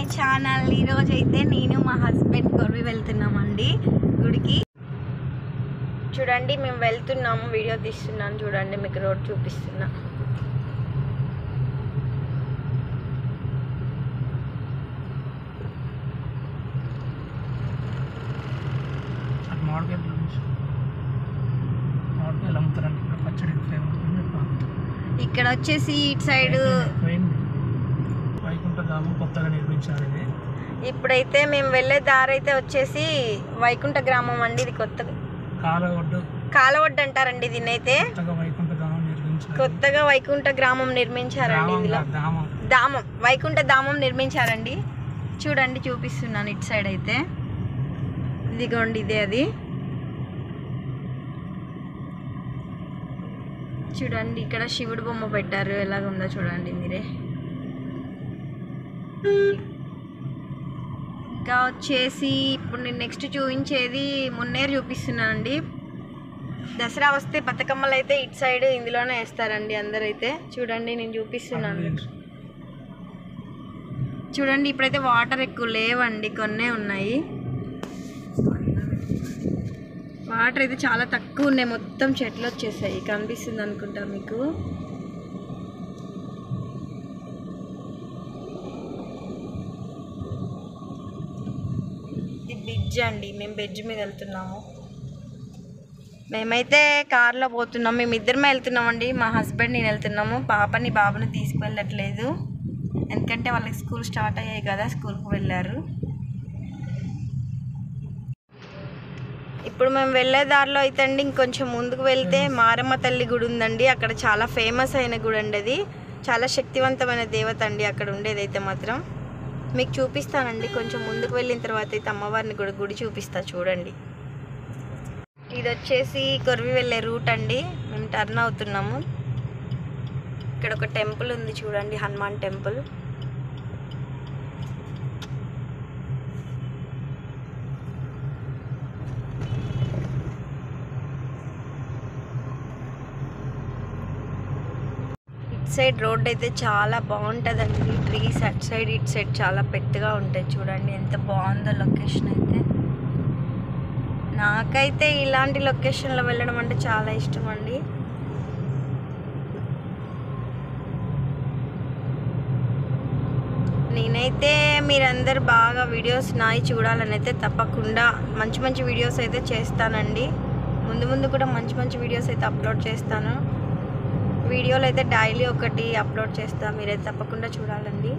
My channel ఈరోజు అయితే నేను మా హస్బెండ్ కొరివి వెళ్తున్నామండి గుడికి చూడండి మేము వెళ్తున్నాము వీడియో తీస్తున్నాను చూడండి మీకు రోడ్ చూపిస్తున్నా అటు మామిడికాయలు చూపించు మామిడికాయలు అమ్ముతారండి ఇక్కడ పచ్చడి ఫేమస్ ఇక్కడ వచ్చేసి ఇటు సైడ్ పోయింది వైకుంఠ ధామం కొత్తగా నిర్మించారు ఇది ఇప్పుడైతే మేము వెళ్ళే దారి అయితే వచ్చేసి వైకుంఠ గ్రామం అండి ఇది కొత్త కాల ఒడ్డు కాలవడ్డు అంటారండి దీన్ని అయితే కొత్తగా వైకుంఠ ధామం నిర్మించారు కొత్తగా వైకుంఠ గ్రామం నిర్మించారండి గ్రామం ఇందులో కాదు, ధామం ధామం వైకుంఠ ధామం నిర్మించారండి చూడండి చూపిస్తున్నాను ఇటు సైడ్ అయితే ఇదిగోండి ఇదే అది చూడండి ఇక్కడ శివుడు బొమ్మ పెట్టారు ఎలాగ ఉందో చూడండి మీరే ఇంకా వచ్చేసి ఇప్పుడు నేను నెక్స్ట్ చూపించేది మున్నేరు చూపిస్తున్నానండి దసరా వస్తే బతుకమ్మలు అయితే ఇటు సైడ్ ఇందులోనే వేస్తారండి అందరైతే చూడండి నేను చూపిస్తున్నాను చూడండి ఇప్పుడైతే వాటర్ ఎక్కువ లేవండి కొన్నే ఉన్నాయి వాటర్ అయితే చాలా తక్కువ ఉన్నాయి మొత్తం చెట్లు వచ్చేసాయి కనిపిస్తుంది అనుకుంటా మీకు ఇది బ్రిడ్జ్ అండి మేము బ్రిడ్జ్ మీద వెళ్తున్నాము మేమైతే కార్లో పోతున్నాం మేము ఇద్దరమే వెళ్తున్నామండి మా హస్బెండ్ నేను వెళ్తున్నాము పాపని బాబుని తీసుకువెళ్ళట్లేదు ఎందుకంటే వాళ్ళకి స్కూల్ స్టార్ట్ అయ్యాయి కదా స్కూల్కి వెళ్ళారు ఇప్పుడు మేము వెళ్ళే దారిలో అయితే అండి ఇంకొంచెం ముందుకు వెళ్తే మారమ్మ తల్లి గుడి ఉందండి అక్కడ చాలా ఫేమస్ అయిన గుడి అండి అది చాలా శక్తివంతమైన దేవత అండి అక్కడ ఉండేది అయితే మాత్రం మీకు చూపిస్తానండి కొంచెం ముందుకు వెళ్ళిన తర్వాత అయితే అమ్మవారిని గుడి గుడి చూపిస్తా చూడండి ఇది వచ్చేసి కొరివి వెళ్ళే రూట్ అండి మేము టర్న్ అవుతున్నాము ఇక్కడ ఒక టెంపుల్ ఉంది చూడండి హనుమాన్ టెంపుల్ ఇటు సైడ్ రోడ్ అయితే చాలా బాగుంటుందండి ట్రీస్ అటు సైడ్ ఇటు సైడ్ చాలా పెద్దగా ఉంటాయి చూడండి ఎంత బాగుందో లొకేషన్ అయితే నాకైతే ఇలాంటి లొకేషన్లో వెళ్ళడం అంటే చాలా ఇష్టం అండి నేనైతే మీరందరు బాగా వీడియోస్ నాయి చూడాలని అయితే తప్పకుండా మంచి మంచి వీడియోస్ అయితే చేస్తానండి ముందు ముందు కూడా మంచి మంచి వీడియోస్ అయితే అప్లోడ్ చేస్తాను వీడియోలు అయితే డైలీ ఒకటి అప్లోడ్ చేస్తా మీరైతే తప్పకుండా చూడాలండి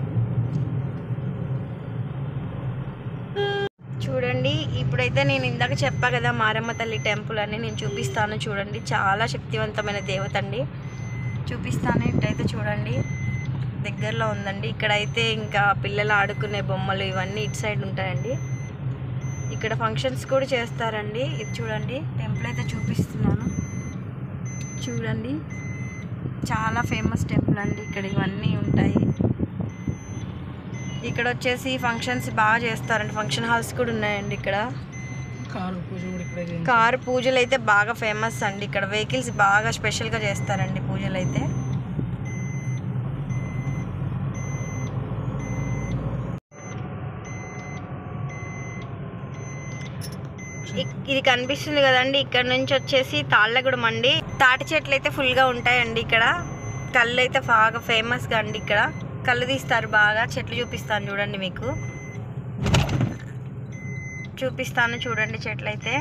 చూడండి ఇప్పుడైతే నేను ఇందాక చెప్పా కదా మారమ్మ తల్లి టెంపుల్ అని నేను చూపిస్తాను చూడండి చాలా శక్తివంతమైన దేవత అండి చూపిస్తాను ఇటైతే చూడండి దగ్గరలో ఉందండి ఇక్కడైతే ఇంకా పిల్లలు ఆడుకునే బొమ్మలు ఇవన్నీ ఇటు సైడ్ ఉంటాయండి ఇక్కడ ఫంక్షన్స్ కూడా చేస్తారండి ఇది చూడండి టెంపుల్ అయితే చూపిస్తున్నాను చూడండి చాలా ఫేమస్ టెంపుల్ అండి ఇక్కడ ఇవన్నీ ఉంటాయి ఇక్కడ వచ్చేసి ఫంక్షన్స్ బాగా చేస్తారండి ఫంక్షన్ హాల్స్ కూడా ఉన్నాయండి ఇక్కడ కారు పూజ కూడా ఇక్కడే చేయించారు. కార్ పూజలు అయితే బాగా ఫేమస్ అండి ఇక్కడ వెహికల్స్ బాగా స్పెషల్గా చేస్తారండి పూజలు అయితే ఇక్- ఇది కనిపిస్తుంది కదండి ఇక్కడ నుంచి వచ్చేసి తాళ్ళగూడెం అండి తాటి చెట్లు అయితే ఫుల్గా ఉంటాయండి ఇక్కడ కళ్ళు అయితే బాగా ఫేమస్గా అండి ఇక్కడ కళ్ళు తీస్తారు బాగా చెట్లు చూపిస్తాను చూడండి మీకు చూపిస్తాను చూడండి చెట్లు అయితే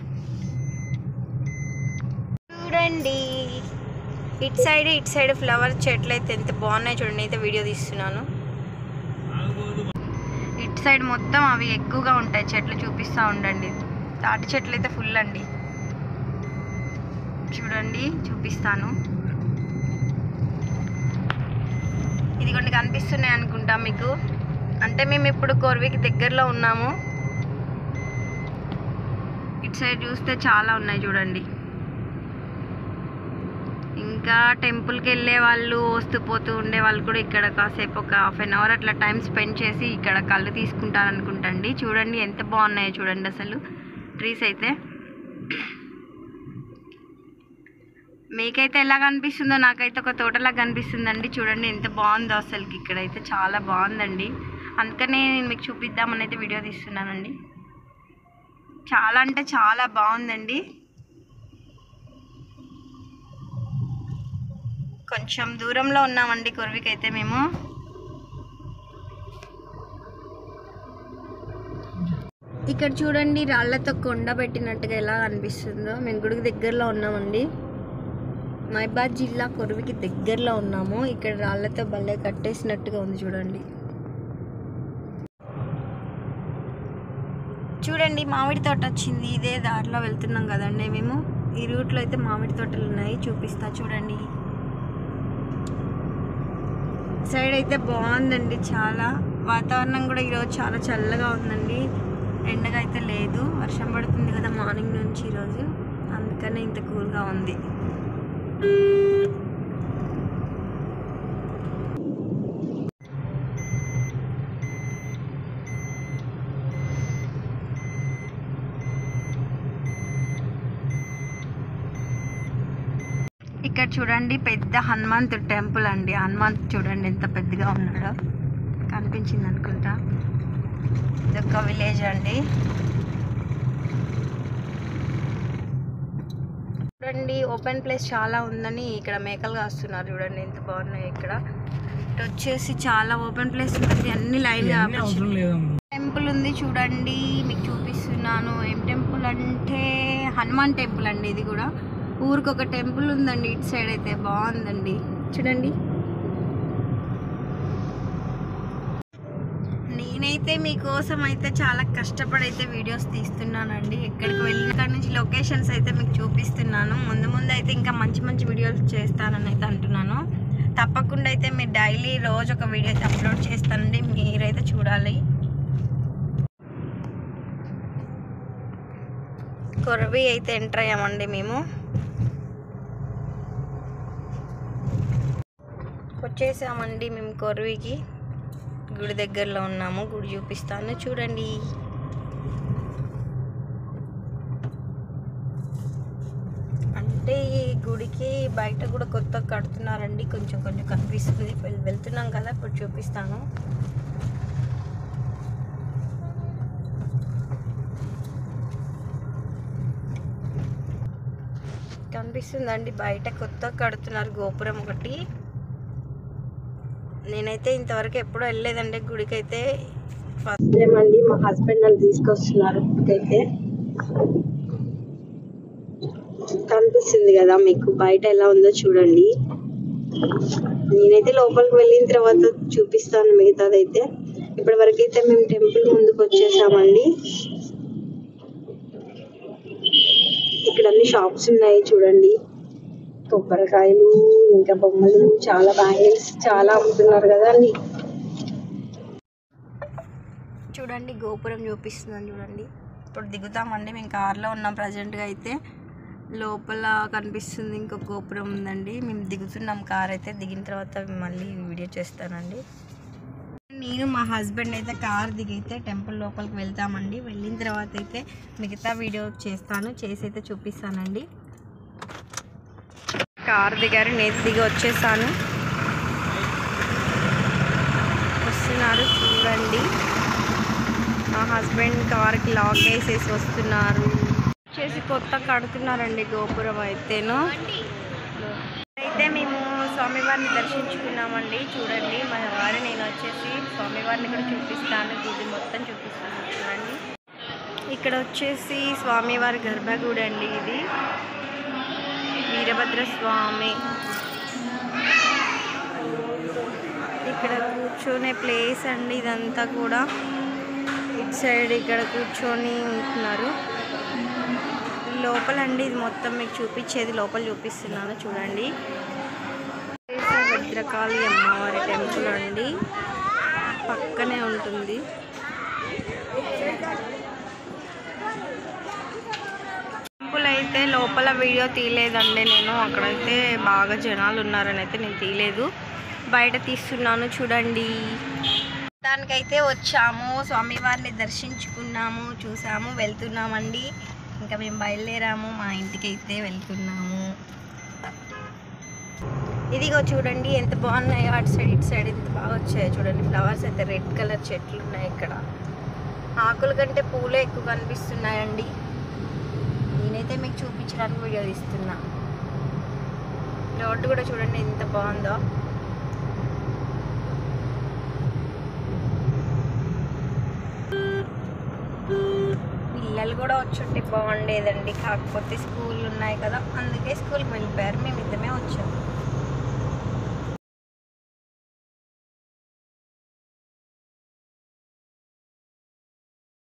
చూడండి ఇటు సైడ్ ఇటు సైడ్ ఫ్లవర్ చెట్లు అయితే ఎంత బాగున్నాయి చూడండి అయితే వీడియో తీస్తున్నాను ఇటు సైడ్ మొత్తం అవి ఎక్కువగా ఉంటాయి చెట్లు చూపిస్తూ ఉండండి తాటి చెట్లు అయితే ఫుల్ అండి చూడండి చూపిస్తాను ఇది కొన్ని కనిపిస్తున్నాయి అనుకుంటా మీకు అంటే మేము ఇప్పుడు కోర్వికి దగ్గరలో ఉన్నాము ఇటు సైడ్ చూస్తే చాలా ఉన్నాయి చూడండి ఇంకా టెంపుల్కి వెళ్ళే వాళ్ళు వస్తూ పోతూ ఉండే వాళ్ళు కూడా ఇక్కడ కాసేపు ఒక హాఫ్ అన్ అవర్ అట్లా టైం స్పెండ్ చేసి ఇక్కడ కళ్ళు తీసుకుంటారు అనుకుంటండి చూడండి ఎంత బాగున్నాయో చూడండి అసలు ట్రీస్ అయితే మీకైతే ఎలా కనిపిస్తుందో నాకైతే ఒక తోటలా కనిపిస్తుందండి చూడండి ఎంత బాగుందో అసలుకి ఇక్కడైతే చాలా బాగుందండి అందుకనే నేను మీకు చూపిద్దామని అయితే వీడియో తీస్తున్నానండి చాలా అంటే చాలా బాగుందండి కొంచెం దూరంలో ఉన్నామండి కొరవికి అయితే మేము ఇక్కడ చూడండి రాళ్ళతో కొండ పెట్టినట్టుగా ఎలా అనిపిస్తుందో మేము గుడికి దగ్గరలో ఉన్నామండి మైబాద్ జిల్లా కొరవికి దగ్గరలో ఉన్నాము ఇక్కడ రాళ్ళతో భలే కట్టేసినట్టుగా ఉంది చూడండి చూడండి మామిడి తోట వచ్చింది ఇదే దారిలో వెళ్తున్నాం కదండి మేము ఈ రూట్లో అయితే మామిడి తోటలు ఉన్నాయి చూపిస్తా చూడండి సైడ్ అయితే బాగుందండి చాలా వాతావరణం కూడా ఈరోజు చాలా చల్లగా ఉందండి ఎండగా అయితే లేదు వర్షం పడుతుంది కదా మార్నింగ్ నుంచి ఈరోజు అందుకనే ఇంత కూల్గా ఉంది ఇక్కడ చూడండి పెద్ద హనుమంతుడు టెంపుల్ అండి హనుమంత్ చూడండి ఎంత పెద్దగా ఉన్నాడో కనిపించింది అనుకుంటా ఇదొక విలేజ్ అండి చూడండి ఓపెన్ ప్లేస్ చాలా ఉందని ఇక్కడ మేకలు కాస్తున్నారు చూడండి ఎంత బాగున్నాయి ఇక్కడ ఇటు వచ్చేసి చాలా ఓపెన్ ప్లేస్ ఉంది అన్ని లైన్ ఇవన్నీ అవసరం లేదమ్మా టెంపుల్ ఉంది చూడండి మీకు చూపిస్తున్నాను ఏం టెంపుల్ అంటే హనుమాన్ టెంపుల్ అండి ఇది కూడా ఊరికి ఒక టెంపుల్ ఉందండి ఇటు సైడ్ అయితే బాగుందండి చూడండి నేనైతే మీకోసం అయితే చాలా కష్టపడి అయితే వీడియోస్ తీస్తున్నానండి ఎక్కడికి వెళ్ళిన కాడ నుంచి లొకేషన్స్ అయితే మీకు చూపిస్తున్నాను ముందు ముందు అయితే ఇంకా మంచి మంచి వీడియోస్ చేస్తానని అయితే అంటున్నాను తప్పకుండా అయితే మీరు డైలీ రోజు ఒక వీడియో అయితే అప్లోడ్ చేస్తానండి మీరైతే చూడాలి కొరవి అయితే ఎంటర్ అయ్యామండి మేము వచ్చేసామండి మేము కొరవికి గుడి దగ్గరలో ఉన్నాము గుడి చూపిస్తాను చూడండి అంటే ఈ గుడికి బయట కూడా కొత్తగా కడుతున్నారండి కొంచెం కొంచెం కనిపిస్తుంది వెల్- వెళ్తున్నాం కదా ఇప్పుడు చూపిస్తాను కనిపిస్తుందండి బయట కొత్తగా కడుతున్నారు గోపురం ఒకటి నేనైతే ఇంతవరకు ఎప్పుడు వెళ్ళలేదండి గుడికి అయితే ఫస్ట్ టైం అండి మా హస్బెండ్ నన్ను తీసుకొస్తున్నారు గుడికైతే కనిపిస్తుంది కదా మీకు బయట ఎలా ఉందో చూడండి నేనైతే లోపలికి వెళ్ళిన తర్వాత చూపిస్తాను మిగతాదైతే ఇప్పటి వరకు అయితే మేము టెంపుల్ ముందుకు వచ్చేసామండి ఇక్కడ అన్ని షాప్స్ ఉన్నాయి చూడండి కొబ్బరికాయలు ఇంకా బొమ్మలు చాలా బ్యాంగిల్స్ చాలా అమ్ముతున్నారు కదా అండి చూడండి గోపురం చూపిస్తుందని చూడండి ఇప్పుడు దిగుతామండి మేము కార్లో ఉన్నాం ప్రజెంట్గా అయితే లోపల కనిపిస్తుంది ఇంకొక గోపురం ఉందండి మేము దిగుతున్నాం కార్ అయితే దిగిన తర్వాత మళ్ళీ వీడియో చేస్తానండి నేను మా హస్బెండ్ అయితే కార్ దిగైతే టెంపుల్ లోపలికి వెళ్తామండి వెళ్ళిన తర్వాత అయితే మిగతా వీడియో చేస్తాను చేసి అయితే చూపిస్తానండి కార్ దిగారు నేను దిగి వచ్చేసాను వస్తున్నారు చూడండి మా హస్బెండ్ కార్కి లాక్ వేసేసి వస్తున్నారు చేసి కొత్త కడుతున్నారండి గోపురం అయితేను అయితే మేము స్వామివారిని దర్శించుకున్నామండి చూడండి మా వారు నేను వచ్చేసి స్వామివారిని కూడా చూపిస్తాను గుడి మొత్తం చూపిస్తాను చూడండి ఇక్కడ వచ్చేసి స్వామివారి గర్భగుడి అండి ఇది వీరభద్ర స్వామి ఇక్కడ కూర్చొనే ప్లేస్ అండి ఇదంతా కూడా ఇటు సైడ్ ఇక్కడ కూర్చొని ఉంటున్నారు లోపలండి ఇది మొత్తం మీకు చూపించేది లోపల చూపిస్తున్నాను చూడండి భద్రకాళి అమ్మవారి టెంపుల్ అండి పక్కనే ఉంటుంది టెంపుల్ అయితే లోపల వీడియో తీయలేదండి నేను అక్కడైతే బాగా జనాలు ఉన్నారని అయితే నేను తీయలేదు బయట తీస్తున్నాను చూడండి దానికైతే వచ్చాము స్వామివారిని దర్శించుకున్నాము చూసాము వెళ్తున్నామండి ఇంకా మేము బయలుదేరాము మా ఇంటికి అయితే వెళ్తున్నాము ఇదిగో చూడండి ఎంత బాగున్నాయో అటు సైడ్ ఇటు సైడ్ ఎంత బాగా వచ్చాయో చూడండి ఫ్లవర్స్ అయితే రెడ్ కలర్ చెట్లు ఉన్నాయి ఇక్కడ ఆకుల కంటే పూలే ఎక్కువ కనిపిస్తున్నాయండి నేనైతే మీకు చూపించడానికి వీడియో తీస్తున్నా రోడ్డు కూడా చూడండి ఎంత బాగుందో పిల్లలు కూడా వచ్చుంటే బాగుండేదండి కాకపోతే స్కూల్ ఉన్నాయి కదా అందుకే స్కూల్కి వెళ్ళిపోయారు మేము ఇద్దరమే వచ్చాము